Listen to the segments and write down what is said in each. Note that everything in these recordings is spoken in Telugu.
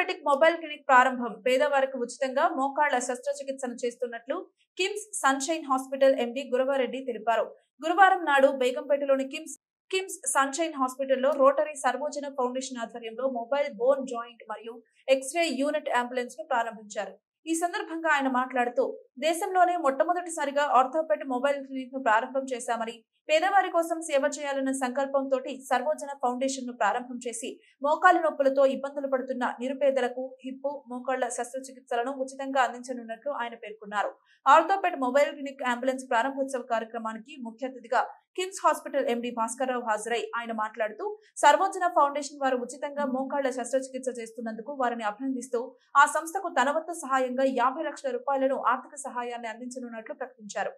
ఆర్థోపెటిక్ మొబైల్ క్లినిక్ ప్రారంభం పేదవారికి ఉచితంగా మోకాళ్ల శస్త్రచికిత్సను చేస్తున్నట్లు KIMS sunshine hospital MD Guravareddy తెలిపారు గురువారం నాడు బేగంపేటలోని కిమ్స్ కిమ్స్ సన్షైన్ హాస్పిటల్లో రోటరీ సర్వోజన ఫౌండేషన్ ఆధ్వర్యంలో మొబైల్ బోన్ జాయింట్ మరియు ఎక్స్రే యూనిట్ అంబులెన్స్ ను ప్రారంభించారు ఈ సందర్భంగా ఆయన మాట్లాడుతూ దేశంలోనే మొట్టమొదటిసారిగా ఆర్థోపెడ్ మొబైల్ క్లినిక్ ను ప్రారంభం చేశామని పేదవారి కోసం సేవ చేయాలన్న సంకల్పంతో సర్వోజన ఫౌండేషన్ ను ప్రారంభం చేసి మోకాలు నొప్పులతో ఇబ్బందులు పడుతున్న నిరుపేదలకు హిప్పు మోకాళ్ల శస్త్రచికిత్సలను ఉచితంగా అందించనున్నట్లు ఆయన పేర్కొన్నారు ఆర్థోపెడ్ మొబైల్ క్లినిక్ అంబులెన్స్ ప్రారంభోత్సవ కార్యక్రమానికి ముఖ్య అతిథిగా కిమ్స్ హాస్పిటల్ ఎండి భాస్కర్రావు హాజరై ఆయన మాట్లాడుతూ సర్వోజన ఫౌండేషన్ వారు ఉచితంగా మోకాళ్ల శస్త్రచికిత్స చేస్తున్నందుకు వారిని అభినందిస్తూ ఆ సంస్థకు తన వంతు సహాయంగా యాభై లక్షల రూపాయలను ఆర్థిక సహాయాన్ని అందించనున్నట్లు ప్రకటించారు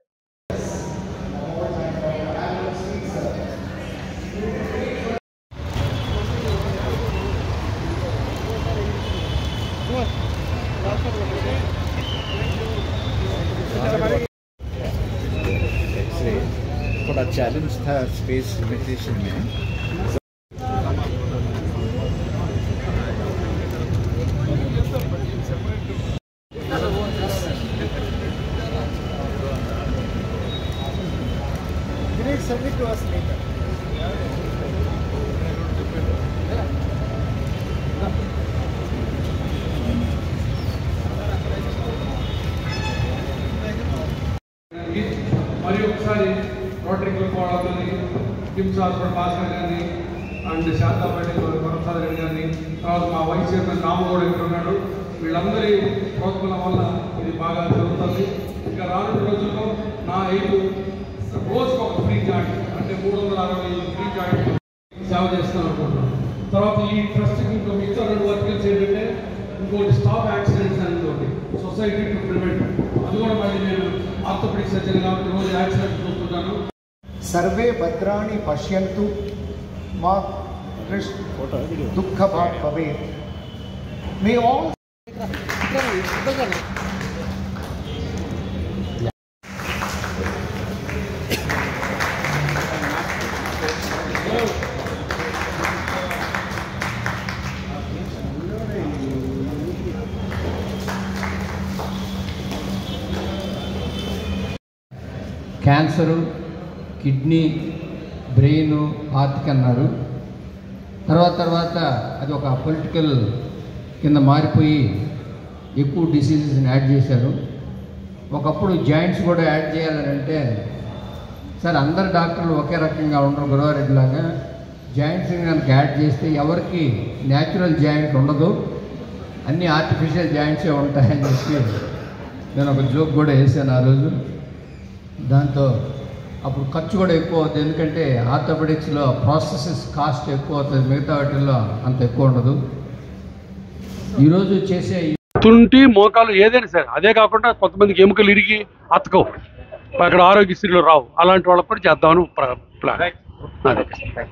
एक्सरे थोड़ा चैलेंज था स्पेस लिमिटेशन में మరి ఒకసారి రోటరీ క్లబ్ వాళ్ళని కిమ్స్ హాస్పిటల్ భాస్కర్ గారిని అండ్ శాంతాపేట వరప్రసాద్ రెడ్డి గారిని తర్వాత మా వైస్ చైర్మన్ రామగౌడ్ ఇక్కడ ఉన్నాడు వీళ్ళందరి ప్రోత్సాహం వల్ల ఇది బాగా జరుగుతుంది ఇంకా రానున్న రోజుల్లో నా ఎయిట్ రోజుకు ఒక ఫ్రీ జాయింట్ అంటే మూడు వందల అరవై ఫ్రీ జాయింట్ సేవ చేస్తాను అనుకుంటున్నాను తర్వాత ఈ ట్రస్ట్కి ఇంకో మిగతా రెండు వర్కర్స్ ఏంటంటే ఇంకోటి స్టాప్ యాక్సిడెంట్స్ అనేది ఒకటి సొసైటీ టు ప్రివెంట్ అది కూడా మళ్ళీ నేను ఆర్థోపెడిక్ సర్జన్ కాబట్టి రోజు యాక్సిడెంట్ చూస్తున్నాను सर्वे भद्राणि पश्यन्तु मा दृष् दुःखभाग् भवेत् मे all క్యాన్సరు కిడ్నీ బ్రెయిన్ హార్ట్కి అన్నారు తర్వాత తర్వాత అది ఒక పొలిటికల్ కింద మారిపోయి ఎక్కువ డిసీజెస్ని యాడ్ చేశారు ఒకప్పుడు జాయింట్స్ కూడా యాడ్ చేయాలని అంటే సార్ అందరు డాక్టర్లు ఒకే రకంగా ఉండరు గురవారెడ్డి లాగా జాయింట్స్ని కనుక యాడ్ చేస్తే ఎవరికి న్యాచురల్ జాయింట్ ఉండదు అన్నీ ఆర్టిఫిషియల్ జాయింట్సే ఉంటాయని చెప్పి నేను ఒక జోక్ కూడా వేసాను ఆ రోజు దాంతో అప్పుడు ఖర్చు కూడా ఎక్కువ అవుతుంది ఎందుకంటే ఆర్థోపెడిక్స్లో ప్రాసెసెస్ కాస్ట్ ఎక్కువ అవుతుంది మిగతా వాటిల్లో అంత ఎక్కువ ఉండదు ఈరోజు చేసే ఈ తుంటి మోకాలు ఏదైనా సరే అదే కాకుండా కొంతమందికి ఎముకలు ఇరిగి అతకవు అక్కడ ఆరోగ్యశ్రీలో రావు అలాంటి వాళ్ళకి కూడా చేద్దామని ప్ర- ప్లాన్ అదే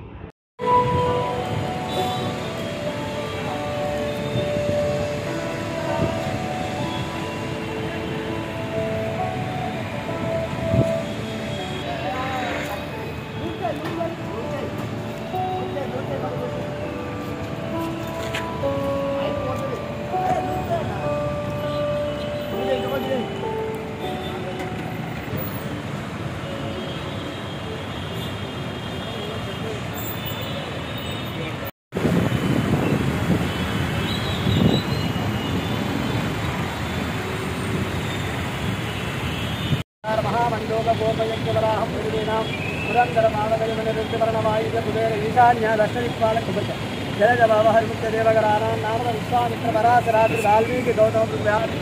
మహామండోగోపయంకువరాహం ప్రతిదీనాం పురంధరమానగయమనిరుద్ధివర్ణవాయుజ ఈశాన్య దర్శనిక్పాలకుభజ జలజ భావహరిముఖ్య దేవగరాణాం నామద విశ్వామిత్ర పరాశరాత్రి వాల్మీకి గౌతమ వ్యాధి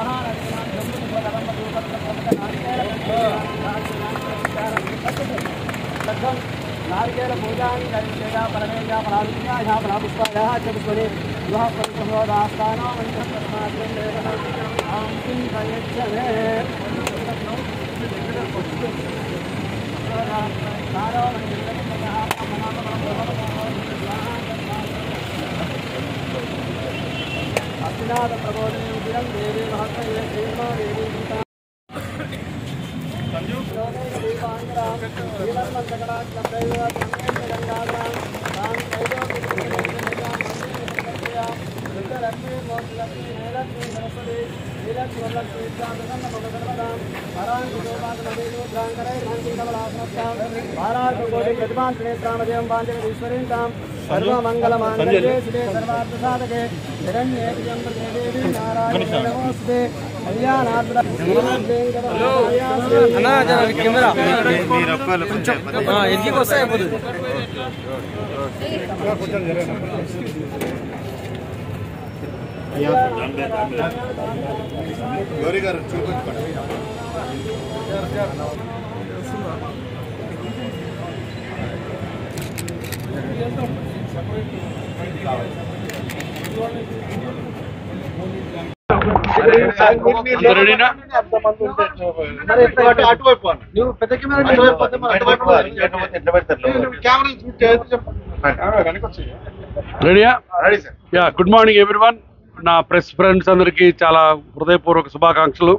మహానగరం నారికేల పూజాన్ని కరిచేదా పరమేజా ఫలాభిజ్ఞాయా ఫలాపుష్పాయా చ పుష్పనే వివాహ పరిసమోదాస్తానో మంత్రం పరమాత్రం దేవన ఆంతిం ప్రయచ్చనే అభినాథ ప్రబోధనం దేవి మహాత్మే శ్రీమా దేవి గీతా లక్ష్మీ మోక్ష లక్ష్మీ జయలక్ష్మీ సరస్వతి శ్రీలక్ష్మీ వరలక్ష్మీ విద్యాం సర్వసర్వదాం పరాంకు శోభాసమదేశో ద్రాంకరై కాంతి కమలాసనస్తాం వారార్క కోటి ప్రతిమాన్ త్రినేత్రామజయం వాంఛన ఈశ్వరీంతాం సర్వమంగళమాంగళ్యే శివే సర్వార్థ సాధకే శరణ్యే త్ర్యంబకే దేవి నారాయణి నమోస్తుతే కళ్యాణాత్మక అన్నా కెమెరా ఎదిగి వస్తాయి అయిపోతుంది గౌరీ గారు చూపించుకోండి మరి ఎట్లా అటు- అటువైపు పోను. నువ్వు పెద్ద కెమెరా అటువైపు పోతే మనం అటువైపు పోవాలి. ఎట్లా పోతే ఎట్లా పెడతారు? కెమెరా షూట్ చేయొద్దు చెప్పండి. రెడీయా ready sir yeah good morning everyone నా ప్రెస్ ఫ్రెండ్స్ అందరికీ చాలా హృదయపూర్వక శుభాకాంక్షలు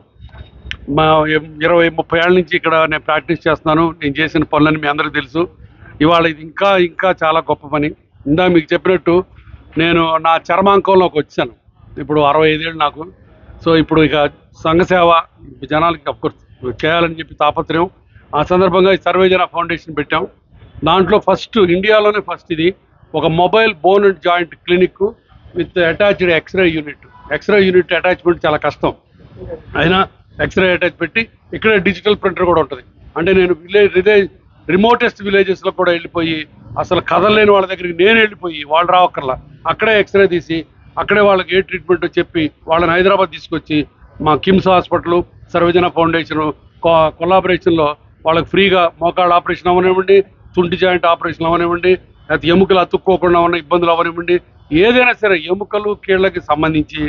మా ఇ- ఇరవై ముప్పై ఏళ్ళ నుంచి ఇక్కడ నేను ప్రాక్టీస్ చేస్తున్నాను నేను చేసిన పనులని మీ అందరికీ తెలుసు ఇవాళ ఇది ఇంకా ఇంకా చాలా గొప్ప పని ఇందా మీకు చెప్పినట్టు నేను నా చర్మాంకంలోకి వచ్చాను ఇప్పుడు అరవై ఐదేళ్ళు నాకు సో ఇప్పుడు ఇక సంఘ సేవ జనాలకి అఫ్కోర్స్ చేయాలని చెప్పి తాపత్రయం ఆ సందర్భంగా ఈ సర్వేజన ఫౌండేషన్ పెట్టాం దాంట్లో ఫస్ట్ ఇండియాలోనే ఫస్ట్ ఇది ఒక mobile bone and joint clinic with attached x ray unit x ray unit attachment చాలా కష్టం అయినా ఎక్స్రే అటాచ్ పెట్టి ఇక్కడ డిజిటల్ ప్రింటర్ కూడా ఉంటుంది అంటే నేను విలేజ్ విలేజ్ రిమోటెస్ట్ విలేజెస్లో కూడా వెళ్ళిపోయి అసలు కదలలేని వాళ్ళ దగ్గరికి నేను వెళ్ళిపోయి వాళ్ళు రావక్కర్లా అక్కడే ఎక్స్రే తీసి అక్కడే వాళ్ళకి ఏ ట్రీట్మెంట్ చెప్పి వాళ్ళని హైదరాబాద్ తీసుకొచ్చి మా కిమ్స్ హాస్పిటల్ సర్వజన ఫౌండేషన్ కొలాబరేషన్లో వాళ్ళకి ఫ్రీగా మోకాళ్ళ ఆపరేషన్ అవనివ్వండి తుంటి జాయింట్ ఆపరేషన్ అవనివ్వండి లేకపోతే ఎముకలు అతుక్కోకుండా ఉన్న ఇబ్బందులు అవనివ్వండి ఏదైనా సరే ఎముకలు కీళ్ళకి సంబంధించి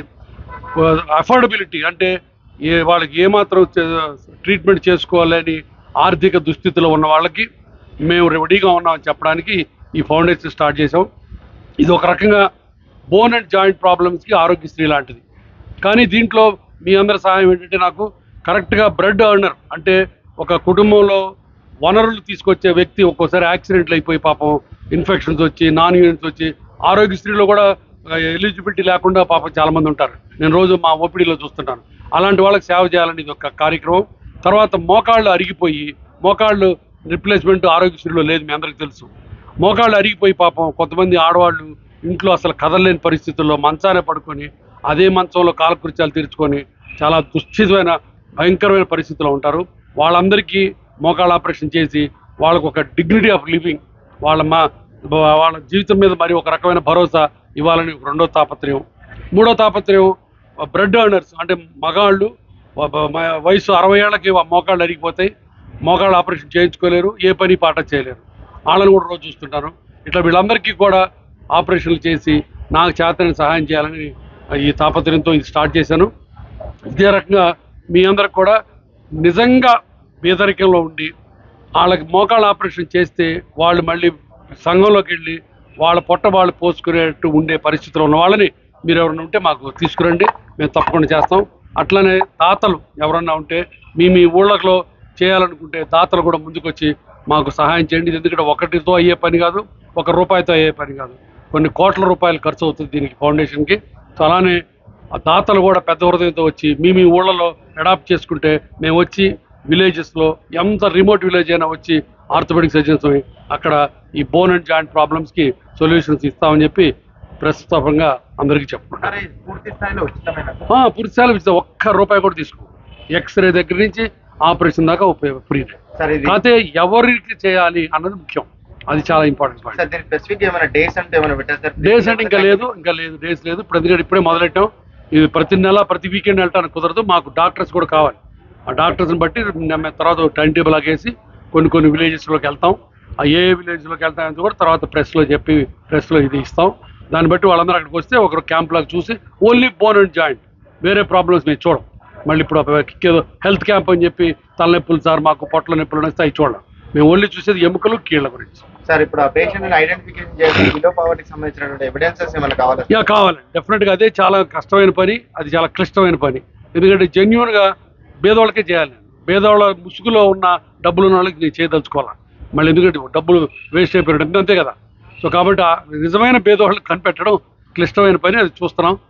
అఫోర్డబిలిటీ అంటే ఏ వాళ్ళకి ఏమాత్రం ట్రీట్మెంట్ చేసుకోవాలని ఆర్థిక దుస్థితిలో ఉన్న వాళ్ళకి మేము రెడీగా ఉన్నామని చెప్పడానికి ఈ ఫౌండేషన్ స్టార్ట్ చేసాం ఇది ఒక రకంగా బోన్ అండ్ జాయింట్ ప్రాబ్లమ్స్కి ఆరోగ్యశ్రీ లాంటిది కానీ దీంట్లో మీ అందరి సహాయం ఏంటంటే నాకు కరెక్ట్గా బ్రెడ్ ఎర్నర్ అంటే ఒక కుటుంబంలో వనరులు తీసుకొచ్చే వ్యక్తి ఒక్కోసారి యాక్సిడెంట్లు అయిపోయి పాపం ఇన్ఫెక్షన్స్ వచ్చి నాన్ యూనిట్స్ వచ్చి ఆరోగ్యశ్రీలో కూడా ఎలిజిబిలిటీ లేకుండా పాపం చాలా మంది ఉంటారు నేను రోజు మా ఓపీడీలో చూస్తుంటాను అలాంటి వాళ్ళకి సేవ చేయాలని ఇది ఒక కార్యక్రమం తర్వాత మోకాళ్ళు అరిగిపోయి మోకాళ్ళు రిప్లేస్మెంట్ ఆరోగ్యశ్రీలో లేదు మీ అందరికీ తెలుసు మోకాళ్ళు అరిగిపోయి పాపం కొంతమంది ఆడవాళ్ళు ఇంట్లో అసలు కదలలేని పరిస్థితుల్లో మంచానే పడుకొని అదే మంచంలో కాలకృత్యాలు తీర్చుకొని చాలా దుశ్చితమైన భయంకరమైన పరిస్థితుల్లో ఉంటారు వాళ్ళందరికీ మోకాళ్ళ ఆపరేషన్ చేసి వాళ్ళకు ఒక డిగ్నిటీ ఆఫ్ లివింగ్ వాళ్ళ మా వాళ్ళ జీవితం మీద మరి ఒక రకమైన భరోసా ఇవ్వాలని ఒక రెండో తాపత్రయం మూడో తాపత్రయం బ్రెడ్ ఎర్నర్స్ అంటే మగాళ్ళు వ- వ- మ- వయసు అరవై ఏళ్ళకి మోకాళ్ళు అరిగిపోతాయి మోకాళ్ళు ఆపరేషన్ చేయించుకోలేరు ఏ పని పాట చేయలేరు వాళ్ళని కూడా రోజు చూస్తుంటాను ఇట్లా వీళ్ళందరికీ కూడా ఆపరేషన్లు చేసి నాకు చేతని సహాయం చేయాలని ఈ తాపత్రయంతో ఇది స్టార్ట్ చేశాను ఇదే రకంగా మీ అందరికి కూడా నిజంగా పేదరికంలో ఉండి వాళ్ళకి మోకాళ్ళ ఆపరేషన్ చేస్తే వాళ్ళు మళ్ళీ సంఘంలోకి వెళ్ళి వాళ్ళ పొట్ట వాళ్ళు పోసుకునేట్టు ఉండే పరిస్థితిలో ఉన్న వాళ్ళని మీరు ఎవరైనా ఉంటే మాకు తీసుకురండి మేము తప్పకుండా చేస్తాం అట్లనే దాతలు ఎవరన్నా ఉంటే మీ మీ ఊళ్ళలో చేయాలనుకుంటే దాతలు కూడా ముందుకొచ్చి మాకు సహాయం చేయండి ఇది ఎందుకంటే ఒకటితో అయ్యే పని కాదు ఒక రూపాయితో అయ్యే పని కాదు కొన్ని కోట్ల రూపాయలు ఖర్చు అవుతుంది దీనికి ఫౌండేషన్కి సో అలానే ఆ దాతలు కూడా పెద్ద హృదయంతో వచ్చి మీ మీ ఊళ్ళలో అడాప్ట్ చేసుకుంటే మేము వచ్చి విలేజెస్లో ఎంత రిమోట్ విలేజ్ అయినా వచ్చి ఆర్థోపెడిక్ సర్జన్స్ అక్కడ ఈ బోన్ అండ్ జాయింట్ ప్రాబ్లమ్స్కి సొల్యూషన్స్ ఇస్తామని చెప్పి ప్రస్తుతంగా అందరికీ చెప్పుకుంటాను మరి పూర్తి స్థాయిలో ఉచితమైన ఆ, పూర్తి సెలవు ఇస్తే ఒక్క రూపాయి కూడా తీసుకో ఎక్స్రే దగ్గర నుంచి ఆపరేషన్ దాకా ఫ్రీ సార్ ఇది కాకపోతే ఎవరికి చేయాలి అన్నది ముఖ్యం అది చాలా ఇంపార్టెంట్ పాయింట్ సార్ దీనికి స్పెసిఫిక్ ఏమైనా డేస్ అంటే ఏమైనా పెట్టారు సార్ డేస్ అంటే ఇంకా లేదు ఇంకా లేదు డేస్ లేదు ఇప్పుడు ఎందుకంటే ఇప్పుడే మొదలెట్టాం ఇది ప్రతి నెల ప్రతి వీకెండ్ వెళ్ళటానికి కుదరదు మాకు డాక్టర్స్ కూడా కావాలి ఆ డాక్టర్స్ని బట్టి మేము తర్వాత టైం టేబుల్ ఆగేసి కొన్ని కొన్ని విలేజెస్లోకి వెళ్తాం ఆ ఏ ఏ విలేజ్లోకి వెళ్తామని కూడా తర్వాత ప్రెస్లో చెప్పి ప్రెస్లో ఇది ఇస్తాం దాన్ని బట్టి వాళ్ళందరూ అక్కడికి వస్తే ఒకరు క్యాంప్లోకి చూసి ఓన్లీ బోన్ అండ్ జాయింట్ వేరే ప్రాబ్లమ్స్ మేము చూడం మళ్ళీ ఇప్పుడు ఒక ఏదో హెల్త్ క్యాంప్ అని చెప్పి తలనొప్పులు సార్ మాకు పొట్ల నొప్పులు వస్తే అవి చూడం మేము ఓన్లీ చూసేది ఎముకలు కీళ్ళ గురించి సార్ ఇప్పుడు ఆ పేషెంట్ ఐడెంటిఫికేషన్ చేసి బిలో పవర్టీకి సంబంధించినటువంటి ఎవిడెన్సెస్ ఏమైనా కావాలా యా కావాలండి డెఫినెట్గా అదే చాలా కష్టమైన పని అది చాలా క్లిష్టమైన పని ఎందుకంటే జెన్యున్గా పేదవాళ్ళకే చేయాలి నేను పేదవాళ్ళ ముసుగులో ఉన్న డబ్బులు ఉన్న వాళ్ళకి నేను చేయదలుచుకోవాలి మళ్ళీ ఎందుకంటే డబ్బులు వేస్ట్ అయిపోయాడు అంతే కదా సో కాబట్టి ఆ నిజమైన పేదవాళ్ళకి కనిపెట్టడం క్లిష్టమైన పని అది చూస్తున్నాం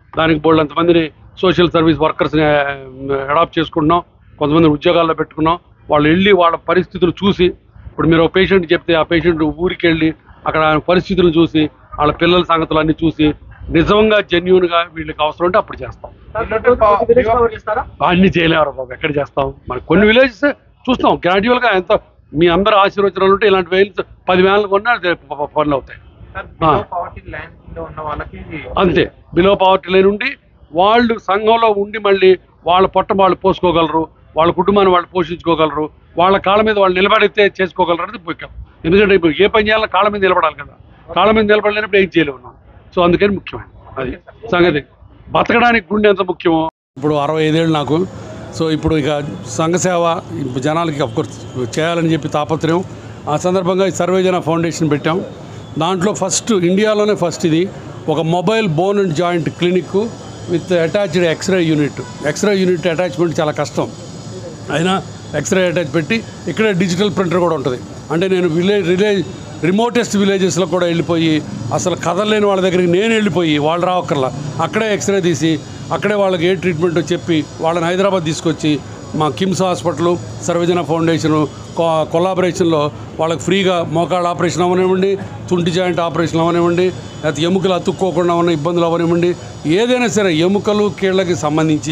దానికి బోల్డ్ అంతమందిని సోషల్ సర్వీస్ వర్కర్స్ని అడాప్ట్ చేసుకుంటున్నాం కొంతమంది ఉద్యోగాల్లో పెట్టుకున్నాం వాళ్ళు వెళ్ళి వాళ్ళ పరిస్థితులు చూసి ఇప్పుడు మీరు ఒక పేషెంట్ చెప్తే ఆ పేషెంట్ ఊరికి వెళ్ళి అక్కడ ఆయన పరిస్థితులు చూసి వాళ్ళ పిల్లల సంగతులు అన్నీ చూసి నిజంగా జెన్యున్గా వీళ్ళకి అవసరం ఉంటే అప్పుడు చేస్తాం విలేజ్ కవర్ చేస్తారా అన్ని చేయలేరు బాబు ఎక్కడ చేస్తాం మరి కొన్ని విలేజెస్ చూస్తాం గ్రాడ్యువల్గా ఎంత మీ అందరు ఆశీర్వచనాలు ఉంటే ఇలాంటి వేలు పది వేలు కొన్నా అది ప- ప- పనులు అవుతాయి ఆ. పవర్టీ ల్యాండ్ లో ఉన్న వాళ్ళకి అంతే బిలో పవర్టీ లైన్ ఉండి వాళ్ళు సంఘంలో ఉండి మళ్ళీ వాళ్ళ పొట్ట వాళ్ళు పోసుకోగలరు వాళ్ళ కుటుంబాన్ని వాళ్ళు పోషించుకోగలరు వాళ్ళ కాళ్ళ మీద వాళ్ళు నిలబడితే చేసుకోగలరు అనేది ముఖ్యం ఎందుకంటే ఇప్పుడు ఏ పని చేయాలో కాళ్ళ మీద నిలబడాలి కదా కాళ్ళ మీద నిలబడలేనప్పుడు ఏం చేయలేము మనం సో అందుకని ముఖ్యమైన అది సంగతి బతకడానికి గుండె ఎంత ముఖ్యమో ఇప్పుడు అరవై ఐదేళ్ళు నాకు సో ఇప్పుడు ఇక సంఘ సేవ ఇప్పుడు జనాలకి అఫ్కోర్స్ చేయాలని చెప్పి తాపత్రయం ఆ సందర్భంగా ఈ సర్వేజన ఫౌండేషన్ పెట్టాం దాంట్లో ఫస్ట్ ఇండియాలోనే ఫస్ట్ ఇది ఒక mobile bone and joint clinic with attached x ray unit x ray unit attachment చాలా కష్టం అయినా ఎక్స్రే అటాచ్ పెట్టి ఇక్కడే డిజిటల్ ప్రింటర్ కూడా ఉంటుంది అంటే నేను విలేజ్ విలేజ్ రిమోటెస్ట్ విలేజెస్లో కూడా వెళ్ళిపోయి అసలు కదలలేని వాళ్ళ దగ్గరికి నేను వెళ్ళిపోయి వాళ్ళు రావక్కర్లా అక్కడే ఎక్స్రే తీసి అక్కడే వాళ్ళకి ఏ ట్రీట్మెంటో చెప్పి వాళ్ళని హైదరాబాద్ తీసుకొచ్చి మా కిమ్స్ హాస్పిటల్ సర్వజన ఫౌండేషను కొ- కొలాబరేషన్లో వాళ్ళకి ఫ్రీగా మోకాళ్ళ ఆపరేషన్ అవనివ్వండి తుంటి జాయింట్ ఆపరేషన్ అవనివ్వండి లేకపోతే ఎముకలు అతుక్కోకుండా ఉన్న ఇబ్బందులు అవనివ్వండి ఏదైనా సరే ఎముకలు కీళ్ళకి సంబంధించి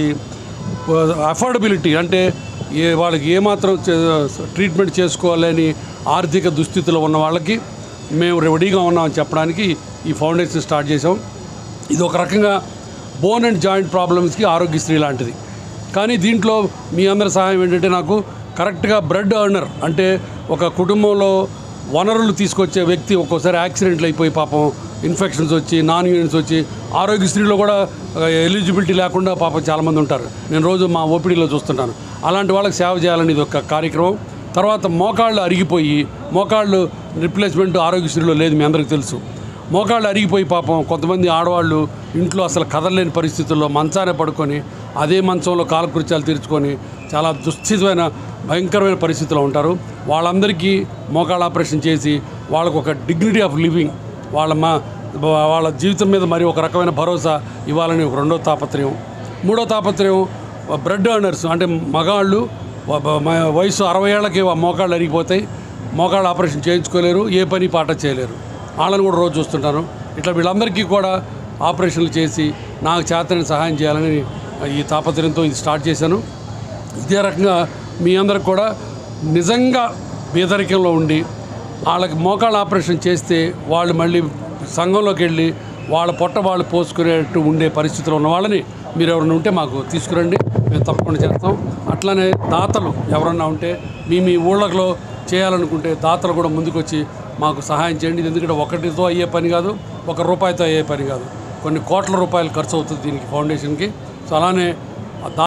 అఫోర్డబిలిటీ అంటే ఏ వాళ్ళకి ఏమాత్రం చే- ట్రీట్మెంట్ చేసుకోవాలని ఆర్థిక దుస్థితిలో ఉన్న వాళ్ళకి మేము రెడీగా ఉన్నామని చెప్పడానికి ఈ ఫౌండేషన్ స్టార్ట్ చేసాం ఇది ఒక రకంగా బోన్ అండ్ జాయింట్ ప్రాబ్లమ్స్కి ఆరోగ్యశ్రీ లాంటిది కానీ దీంట్లో మీ అందరి సహాయం ఏంటంటే నాకు కరెక్ట్గా బ్రెడ్ ఎర్నర్ అంటే ఒక కుటుంబంలో వనరులు తీసుకొచ్చే వ్యక్తి ఒక్కోసారి యాక్సిడెంట్లు అయిపోయి పాపం ఇన్ఫెక్షన్స్ వచ్చి నాన్ యూనిట్స్ వచ్చి ఆరోగ్యశ్రీలో కూడా ఎలిజిబిలిటీ లేకుండా పాపం చాలామంది ఉంటారు నేను రోజు మా ఓపీడీలో చూస్తుంటాను అలాంటి వాళ్ళకి సేవ చేయాలని ఇది ఒక కార్యక్రమం తర్వాత మోకాళ్ళు అరిగిపోయి మోకాళ్ళు రిప్లేస్మెంట్ ఆరోగ్యశ్రీలో లేదు మీ అందరికీ తెలుసు మోకాళ్ళు అరిగిపోయి పాపం కొంతమంది ఆడవాళ్ళు ఇంట్లో అసలు కదలలేని పరిస్థితుల్లో మంచానే పడుకొని అదే మంచంలో కాలకృత్యాలు తీర్చుకొని చాలా దుస్థితమైన భయంకరమైన పరిస్థితిలో ఉంటారు వాళ్ళందరికీ మోకాళ్ళ ఆపరేషన్ చేసి వాళ్ళకు ఒక డిగ్నిటీ ఆఫ్ లివింగ్ వాళ్ళ మా వాళ్ళ జీవితం మీద మరి ఒక రకమైన భరోసా ఇవ్వాలని ఒక రెండో తాపత్రయం మూడో తాపత్రయం బ్రెడ్ ఎర్నర్స్ అంటే మగాళ్ళు వ- వ- మ- వయసు అరవై ఏళ్ళకి ఆ మోకాళ్ళు అరిగిపోతాయి మోకాళ్ళ ఆపరేషన్ చేయించుకోలేరు ఏ పని పాట చేయలేరు వాళ్ళని కూడా రోజు చూస్తుంటాను ఇట్లా వీళ్ళందరికీ కూడా ఆపరేషన్లు చేసి నాకు చేతని సహాయం చేయాలని ఈ తాపత్రయంతో ఇది స్టార్ట్ చేశాను ఇదే రకంగా మీ అందరికి కూడా నిజంగా పేదరికంలో ఉండి వాళ్ళకి మోకాళ్ళ ఆపరేషన్ చేస్తే వాళ్ళు మళ్ళీ సంఘంలోకి వెళ్ళి వాళ్ళ పొట్ట వాళ్ళు పోసుకునేట్టు ఉండే పరిస్థితిలో ఉన్న వాళ్ళని మీరు ఎవరైనా ఉంటే మాకు తీసుకురండి మేము తప్పకుండా చేస్తాం అట్లానే దాతలు ఎవరన్నా ఉంటే మీ మీ ఊళ్ళలో చేయాలనుకుంటే దాతలు కూడా ముందుకొచ్చి మాకు సహాయం చేయండి ఇది ఎందుకంటే ఒకటితో అయ్యే పని కాదు ఒక రూపాయితో అయ్యే పని కాదు కొన్ని కోట్ల రూపాయలు ఖర్చు అవుతుంది దీనికి ఫౌండేషన్కి సో అలానే